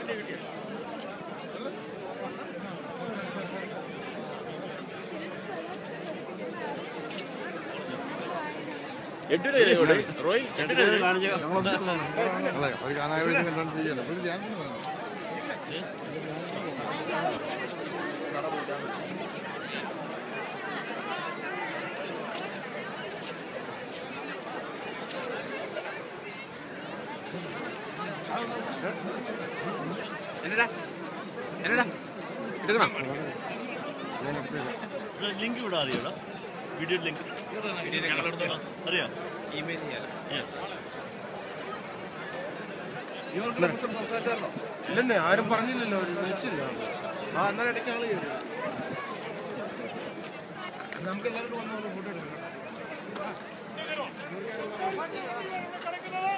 റോയ് അതെ ഒരു കാനായ വഴി കണ്ടോണ്ടിരിക്കുകയല്ലേ അപ്പോൾ ഞാൻ എന്നടാ എന്നടാ എടുക്കണം ലിങ്ക് വിടാ അറിയോടാ വീഡിയോ ലിങ്ക് അറിയാം ഇമെയിൽ ചെയ്യാം ഇല്ലെന്നേ ആരും പറഞ്ഞില്ലല്ലോ ഒരു വിളിച്ചില്ല ആ എന്നാൽ ഇടയ്ക്ക് ആള് കയറി നമുക്ക് എല്ലാവർക്കും വന്ന് ഫോട്ടോ എടുക്കാം